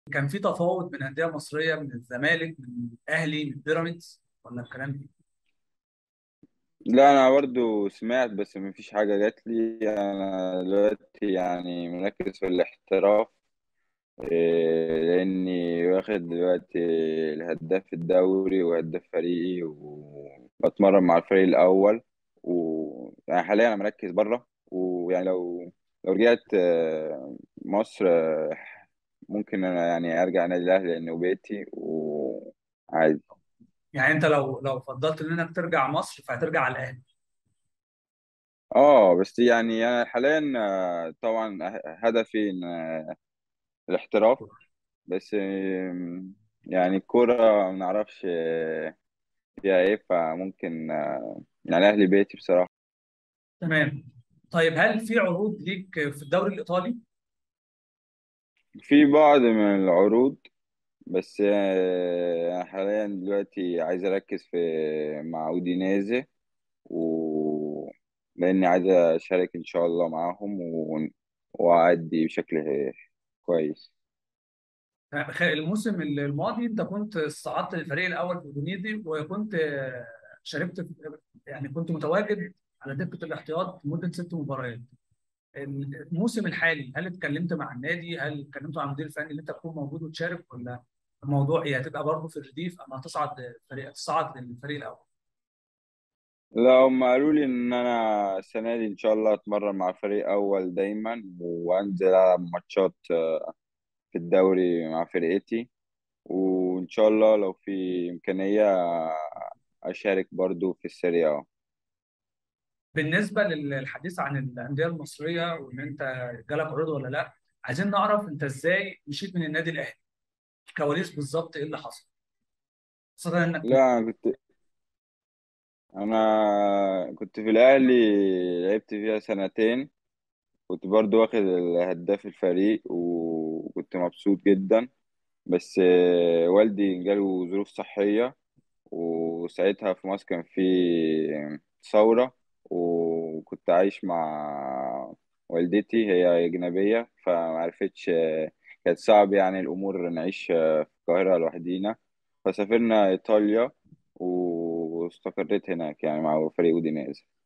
كان في تفاوض من انديه مصريه من الزمالك من الاهلي من بيراميدز ولا الكلام ده لا انا برضو سمعت بس ما فيش حاجه جات لي انا دلوقتي يعني مركز في الاحتراف إيه، لاني واخد دلوقتي الهداف الدوري وهداف فريقي وبتمرن مع الفريق الاول و يعني حاليا انا مركز بره ويعني لو لو رجعت آه، مصر آه، ممكن انا يعني ارجع نادي الاهلي لانه بيتي وعادي يعني انت لو لو فضلت ان انك ترجع مصر فهترجع على الاهلي اه بس يعني انا حاليا آه، طبعا ه- هدفي إن، آه، الاحتراف بس آم، يعني الكورة ما نعرفش آه، فيها ايه فممكن آه، يعني اهلي بيتي بصراحة تمام طيب هل في عروض ليك في الدوري الايطالي في بعض من العروض بس آه، أنا حاليا دلوقتي عايز اركز في مع اودينيزي و لاني عايز اشارك ان شاء الله معاهم و... واعدي بشكل كويس الموسم الماضي انت كنت صعدت للفريق الاول في اودينيزي وكنت شاركت في يعني كنت متواجد على دكه الاحتياط لمده ست مباريات الموسم الحالي هل اتكلمت مع النادي هل اتكلمت مع المدير الفني اللي انت تكون موجود وتشارك ولا الموضوع ايه هتبقى برضه في الرديف اما هتصعد فريق تصعد للفريق الاول لا هم قالوا لي ان انا السنه دي ان شاء الله اتمرن مع فريق اول دايما وانزل العب ماتشات في الدوري مع فرقتي وان شاء الله لو في امكانيه اشارك برضو في السيريا بالنسبه للحديث عن الانديه المصريه وان انت جالك عروض ولا لا عايزين نعرف انت ازاي مشيت من النادي الاهلي الكواليس بالظبط ايه اللي حصل خاصه انك لا انا كنت انا كنت في الاهلي لعبت فيها سنتين كنت برضو واخد هداف الفريق وكنت مبسوط جدا بس آه، والدي جاله ظروف صحيه وساعتها في مصر كان في ثورة وكنت عايش مع والدتي هي أجنبية فمعرفتش كانت صعب يعني الأمور نعيش في القاهرة لوحدينا فسافرنا إيطاليا واستقريت هناك يعني مع فريق أودينيز